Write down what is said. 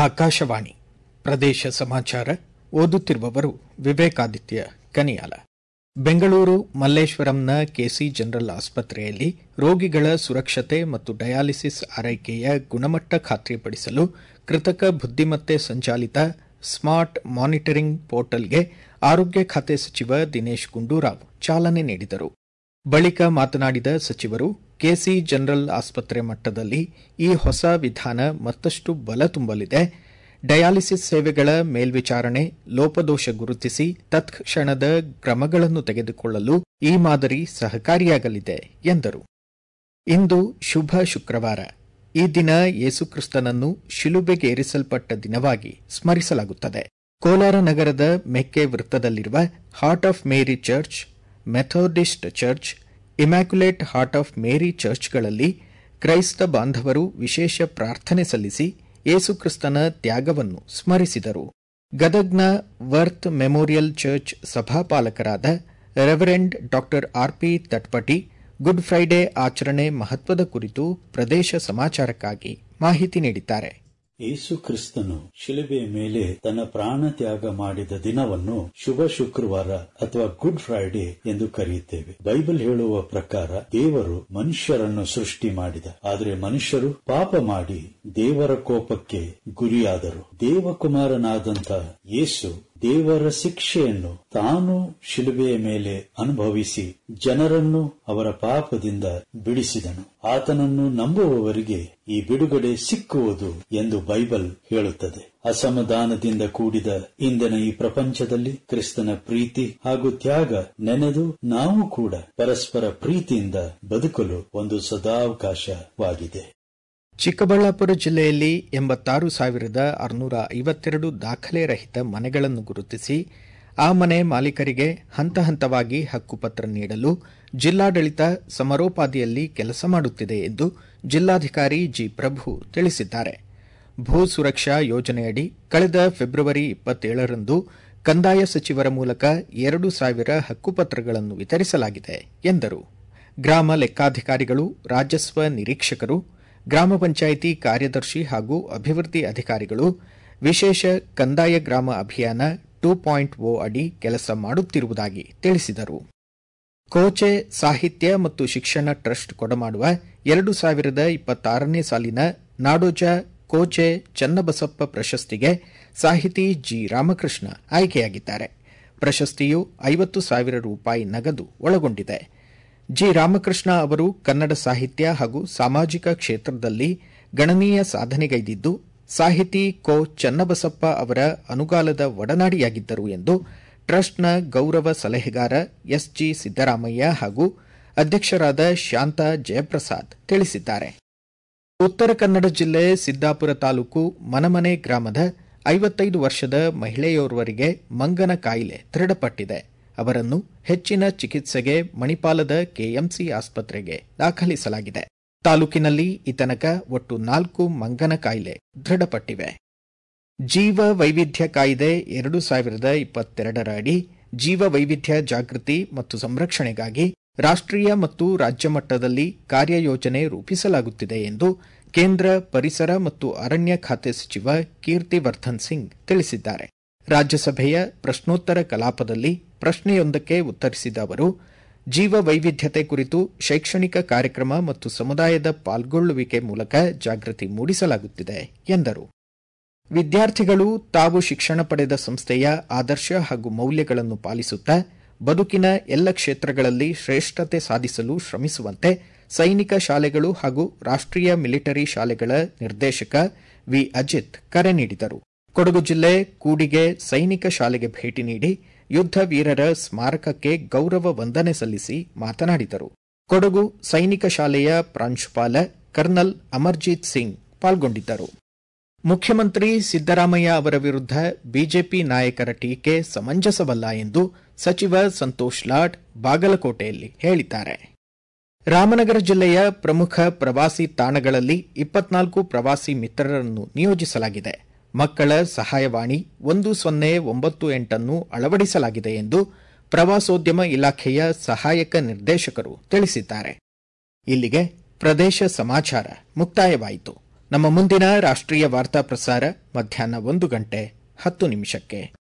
ಆಕಾಶವಾಣಿ ಪ್ರದೇಶ ಸಮಾಚಾರ ಓದುತ್ತಿರುವವರು ವಿವೇಕಾದಿತ್ಯ ಕನಿಯಾಲ ಬೆಂಗಳೂರು ಮಲ್ಲೇಶ್ವರಂನ ಕೆಸಿ ಜನರಲ್ ಆಸ್ಪತ್ರೆಯಲ್ಲಿ ರೋಗಿಗಳ ಸುರಕ್ಷತೆ ಮತ್ತು ಡಯಾಲಿಸಿಸ್ ಆರೈಕೆಯ ಗುಣಮಟ್ಟ ಖಾತ್ರಿಪಡಿಸಲು ಕೃತಕ ಬುದ್ದಿಮತ್ತೆ ಸಂಚಾಲಿತ ಸ್ಮಾರ್ಟ್ ಮಾನಿಟರಿಂಗ್ ಪೋರ್ಟಲ್ಗೆ ಆರೋಗ್ಯ ಖಾತೆ ಸಚಿವ ದಿನೇಶ್ ಗುಂಡೂರಾವ್ ಚಾಲನೆ ನೀಡಿದರು ಬಳಿಕ ಮಾತನಾಡಿದ ಸಚಿವರು ಕೆಸಿ ಜನರಲ್ ಆಸ್ಪತ್ರೆ ಮಟ್ಟದಲ್ಲಿ ಈ ಹೊಸ ವಿಧಾನ ಮತ್ತಷ್ಟು ಬಲ ತುಂಬಲಿದೆ ಡಯಾಲಿಸಿಸ್ ಸೇವೆಗಳ ಮೇಲ್ವಿಚಾರಣೆ ಲೋಪದೋಷ ಗುರುತಿಸಿ ತತ್ಕ್ಷಣದ ಕ್ರಮಗಳನ್ನು ತೆಗೆದುಕೊಳ್ಳಲು ಈ ಮಾದರಿ ಸಹಕಾರಿಯಾಗಲಿದೆ ಎಂದರು ಇಂದು ಶುಭ ಶುಕ್ರವಾರ ಈ ದಿನ ಯೇಸುಕ್ರಿಸ್ತನನ್ನು ಶಿಲುಬೆಗೇರಿಸಲ್ಪಟ್ಟ ದಿನವಾಗಿ ಸ್ಮರಿಸಲಾಗುತ್ತದೆ ಕೋಲಾರ ನಗರದ ಮೆಕ್ಕೆ ವೃತ್ತದಲ್ಲಿರುವ heart of Mary church Methodist church immaculate heart of Mary ಚರ್ಚ್ಗಳಲ್ಲಿ ಕ್ರೈಸ್ತ ಬಾಂಧವರು ವಿಶೇಷ ಪ್ರಾರ್ಥನೆ ಸಲ್ಲಿಸಿ ಯೇಸುಕ್ರಿಸ್ತನ ತ್ಯಾಗವನ್ನು ಸ್ಮರಿಸಿದರು ಗದಗ್ನ ವರ್ತ್ ಮೆಮೋರಿಯಲ್ ಚರ್ಚ್ ಸಭಾಪಾಲಕರಾದ ರೆವರೆಂಡ್ ಡಾ ಆರ್ಪಿ ತಟ್ಪಟಿ ಗುಡ್ ಫ್ರೈಡೆ ಆಚರಣೆ ಮಹತ್ವದ ಕುರಿತು ಪ್ರದೇಶ ಸಮಾಚಾರಕ್ಕಾಗಿ ಮಾಹಿತಿ ನೀಡಿದ್ದಾರೆ ಯೇಸು ಕ್ರಿಸ್ತನು ಶಿಲುಬೆಯ ಮೇಲೆ ತನ್ನ ಪ್ರಾಣ ತ್ಯಾಗ ಮಾಡಿದ ದಿನವನ್ನು ಶುಭ ಶುಕ್ರವಾರ ಅಥವಾ ಗುಡ್ ಫ್ರೈಡೆ ಎಂದು ಕರೆಯುತ್ತೇವೆ ಬೈಬಲ್ ಹೇಳುವ ಪ್ರಕಾರ ದೇವರು ಮನುಷ್ಯರನ್ನು ಸೃಷ್ಟಿ ಮಾಡಿದ ಆದರೆ ಮನುಷ್ಯರು ಪಾಪ ಮಾಡಿ ದೇವರ ಕೋಪಕ್ಕೆ ಗುರಿಯಾದರು ದೇವಕುಮಾರನಾದಂಥ ಯೇಸು ದೇವರ ಶಿಕ್ಷೆಯನ್ನು ತಾನು ಶಿಲುಬೆಯ ಮೇಲೆ ಅನುಭವಿಸಿ ಜನರನ್ನು ಅವರ ಪಾಪದಿಂದ ಬಿಡಿಸಿದನು ಆತನನ್ನು ನಂಬುವವರಿಗೆ ಈ ಬಿಡುಗಡೆ ಸಿಕ್ಕುವುದು ಎಂದು ಬೈಬಲ್ ಹೇಳುತ್ತದೆ ಅಸಮಾಧಾನದಿಂದ ಕೂಡಿದ ಇಂದಿನ ಈ ಪ್ರಪಂಚದಲ್ಲಿ ಕ್ರಿಸ್ತನ ಪ್ರೀತಿ ಹಾಗೂ ತ್ಯಾಗ ನೆನೆದು ನಾವು ಕೂಡ ಪರಸ್ಪರ ಪ್ರೀತಿಯಿಂದ ಬದುಕಲು ಒಂದು ಸದಾವಕಾಶವಾಗಿದೆ ಚಿಕ್ಕಬಳ್ಳಾಪುರ ಜಿಲ್ಲೆಯಲ್ಲಿ ಎಂಬತ್ತಾರು ಸಾವಿರದ ಆರುನೂರ ಐವತ್ತೆರಡು ದಾಖಲೆ ರಹಿತ ಮನೆಗಳನ್ನು ಗುರುತಿಸಿ ಆ ಮನೆ ಮಾಲೀಕರಿಗೆ ಹಂತ ಹಂತವಾಗಿ ಹಕ್ಕುಪತ್ರ ನೀಡಲು ಜಿಲ್ಲಾಡಳಿತ ಸಮರೋಪಾದಿಯಲ್ಲಿ ಕೆಲಸ ಮಾಡುತ್ತಿದೆ ಎಂದು ಜಿಲ್ಲಾಧಿಕಾರಿ ಜಿ ಪ್ರಭು ತಿಳಿಸಿದ್ದಾರೆ ಭೂ ಸುರಕ್ಷಾ ಯೋಜನೆಯಡಿ ಕಳೆದ ಫೆಬ್ರವರಿ ಇಪ್ಪತ್ತೇಳರಂದು ಕಂದಾಯ ಸಚಿವರ ಮೂಲಕ ಎರಡು ಸಾವಿರ ಹಕ್ಕುಪತ್ರಗಳನ್ನು ವಿತರಿಸಲಾಗಿದೆ ಎಂದರು ಗ್ರಾಮ ಲೆಕ್ಕಾಧಿಕಾರಿಗಳು ರಾಜಸ್ವ ನಿರೀಕ್ಷಕರು ಗ್ರಾಮ ಪಂಚಾಯಿತಿ ಕಾರ್ಯದರ್ಶಿ ಹಾಗೂ ಅಭಿವೃದ್ಧಿ ಅಧಿಕಾರಿಗಳು ವಿಶೇಷ ಕಂದಾಯ ಗ್ರಾಮ ಅಭಿಯಾನ ಟೂ ಪಾಯಿಂಟ್ ಓ ಅಡಿ ಕೆಲಸ ಮಾಡುತ್ತಿರುವುದಾಗಿ ತಿಳಿಸಿದರು ಕೋಚೆ ಸಾಹಿತ್ಯ ಮತ್ತು ಶಿಕ್ಷಣ ಟ್ರಸ್ಟ್ ಕೊಡಮಾಡುವ ಎರಡು ಸಾವಿರದ ಇಪ್ಪತ್ತಾರನೇ ಸಾಲಿನ ನಾಡೋಜ ಕೋಚೆ ಚನ್ನಬಸಪ್ಪ ಪ್ರಶಸ್ತಿಗೆ ಸಾಹಿತಿ ಜಿ ರಾಮಕೃಷ್ಣ ಆಯ್ಕೆಯಾಗಿದ್ದಾರೆ ಪ್ರಶಸ್ತಿಯು ಐವತ್ತು ಸಾವಿರ ರೂಪಾಯಿ ನಗದು ಒಳಗೊಂಡಿದೆ ಜಿ ರಾಮಕೃಷ್ಣ ಅವರು ಕನ್ನಡ ಸಾಹಿತ್ಯ ಹಾಗೂ ಸಾಮಾಜಿಕ ಕ್ಷೇತ್ರದಲ್ಲಿ ಗಣನೀಯ ಸಾಧನೆಗೈದಿದ್ದು ಸಾಹಿತಿ ಕೋ ಚನ್ನಬಸಪ್ಪ ಅವರ ಅನುಗಾಲದ ಒಡನಾಡಿಯಾಗಿದ್ದರು ಎಂದು ಟ್ರಸ್ಟ್ನ ಗೌರವ ಸಲಹೆಗಾರ ಎಸ್ಜಿ ಸಿದ್ದರಾಮಯ್ಯ ಹಾಗೂ ಅಧ್ಯಕ್ಷರಾದ ಶಾಂತಾ ಜಯಪ್ರಸಾದ್ ತಿಳಿಸಿದ್ದಾರೆ ಉತ್ತರ ಕನ್ನಡ ಜಿಲ್ಲೆ ಸಿದ್ದಾಪುರ ತಾಲೂಕು ಮನಮನೆ ಗ್ರಾಮದ ಐವತ್ತೈದು ವರ್ಷದ ಮಹಿಳೆಯೋರ್ವರಿಗೆ ಮಂಗನ ಕಾಯಿಲೆ ದೃಢಪಟ್ಟಿದೆ ಅವರನ್ನು ಹೆಚ್ಚಿನ ಚಿಕಿತ್ಸೆಗೆ ಮಣಿಪಾಲದ ಕೆಎಂಸಿ ಆಸ್ಪತ್ರೆಗೆ ದಾಖಲಿಸಲಾಗಿದೆ ತಾಲೂಕಿನಲ್ಲಿ ಇತನಕ ಒಟ್ಟು ನಾಲ್ಕು ಮಂಗನ ಕಾಯಿಲೆ ದೃಢಪಟ್ಟಿವೆ ಜೀವ ವೈವಿಧ್ಯ ಕಾಯ್ದೆ ಎರಡು ಸಾವಿರದ ಇಪ್ಪತ್ತೆರಡರ ಅಡಿ ಜೀವ ವೈವಿಧ್ಯ ಜಾಗೃತಿ ಮತ್ತು ಸಂರಕ್ಷಣೆಗಾಗಿ ರಾಷ್ಟ್ರೀಯ ಮತ್ತು ರಾಜ್ಯ ಮಟ್ಟದಲ್ಲಿ ಕಾರ್ಯಯೋಜನೆ ರೂಪಿಸಲಾಗುತ್ತಿದೆ ಎಂದು ಕೇಂದ್ರ ಪರಿಸರ ಮತ್ತು ಅರಣ್ಯ ಖಾತೆ ಸಚಿವ ಕೀರ್ತಿವರ್ಧನ್ ಸಿಂಗ್ ತಿಳಿಸಿದ್ದಾರೆ ರಾಜ್ಯಸಭೆಯ ಪ್ರಶ್ನೋತ್ತರ ಕಲಾಪದಲ್ಲಿ ಪ್ರಶ್ನೆಯೊಂದಕ್ಕೆ ಉತ್ತರಿಸಿದ ಅವರು ಜೀವ ವೈವಿಧ್ಯತೆ ಕುರಿತು ಶೈಕ್ಷಣಿಕ ಕಾರ್ಯಕ್ರಮ ಮತ್ತು ಸಮುದಾಯದ ಪಾಲ್ಗೊಳ್ಳುವಿಕೆ ಮೂಲಕ ಜಾಗೃತಿ ಮೂಡಿಸಲಾಗುತ್ತಿದೆ ಎಂದರು ವಿದ್ಯಾರ್ಥಿಗಳು ತಾವು ಶಿಕ್ಷಣ ಪಡೆದ ಸಂಸ್ಥೆಯ ಆದರ್ಶ ಹಾಗೂ ಮೌಲ್ಯಗಳನ್ನು ಪಾಲಿಸುತ್ತಾ ಬದುಕಿನ ಎಲ್ಲ ಕ್ಷೇತ್ರಗಳಲ್ಲಿ ಶ್ರೇಷ್ಠತೆ ಸಾಧಿಸಲು ಶ್ರಮಿಸುವಂತೆ ಸೈನಿಕ ಶಾಲೆಗಳು ಹಾಗೂ ರಾಷ್ಟ್ರೀಯ ಮಿಲಿಟರಿ ಶಾಲೆಗಳ ನಿರ್ದೇಶಕ ವಿ ಅಜಿತ್ ಕರೆ ನೀಡಿದರು ಕೊಡಗು ಜಿಲ್ಲೆ ಕೂಡಿಗೆ ಸೈನಿಕ ಶಾಲೆಗೆ ಭೇಟಿ ನೀಡಿ ಯುದ್ಧ ವೀರರ ಸ್ಮಾರಕಕ್ಕೆ ಗೌರವ ವಂದನೆ ಸಲ್ಲಿಸಿ ಮಾತನಾಡಿದರು ಕೊಡಗು ಸೈನಿಕ ಶಾಲೆಯ ಪ್ರಾಂಶುಪಾಲ ಕರ್ನಲ್ ಅಮರ್ಜೀತ್ ಸಿಂಗ್ ಪಾಲ್ಗೊಂಡಿದ್ದರು ಮುಖ್ಯಮಂತ್ರಿ ಸಿದ್ದರಾಮಯ್ಯ ಅವರ ವಿರುದ್ಧ ಬಿಜೆಪಿ ನಾಯಕರ ಟೀಕೆ ಸಮಂಜಸವಲ್ಲ ಎಂದು ಸಚಿವ ಸಂತೋಷ್ ಲಾಡ್ ಬಾಗಲಕೋಟೆಯಲ್ಲಿ ಹೇಳಿದ್ದಾರೆ ರಾಮನಗರ ಜಿಲ್ಲೆಯ ಪ್ರಮುಖ ಪ್ರವಾಸಿ ತಾಣಗಳಲ್ಲಿ ಇಪ್ಪತ್ನಾಲ್ಕು ಪ್ರವಾಸಿ ಮಿತ್ರರನ್ನು ನಿಯೋಜಿಸಲಾಗಿದೆ ಮಕ್ಕಳ ಸಹಾಯವಾಣಿ ಒಂದು ಸೊನ್ನೆ ಒಂಬತ್ತು ಎಂಟನ್ನು ಅಳವಡಿಸಲಾಗಿದೆ ಎಂದು ಪ್ರವಾಸೋದ್ಯಮ ಇಲಾಖೆಯ ಸಹಾಯಕ ನಿರ್ದೇಶಕರು ತಿಳಿಸಿದ್ದಾರೆ ಇಲ್ಲಿಗೆ ಪ್ರದೇಶ ಸಮಾಚಾರ ಮುಕ್ತಾಯವಾಯಿತು ನಮ್ಮ ಮುಂದಿನ ರಾಷ್ಟ್ರೀಯ ವಾರ್ತಾ ಪ್ರಸಾರ ಮಧ್ಯಾಹ್ನ ಒಂದು ಗಂಟೆ ಹತ್ತು ನಿಮಿಷಕ್ಕೆ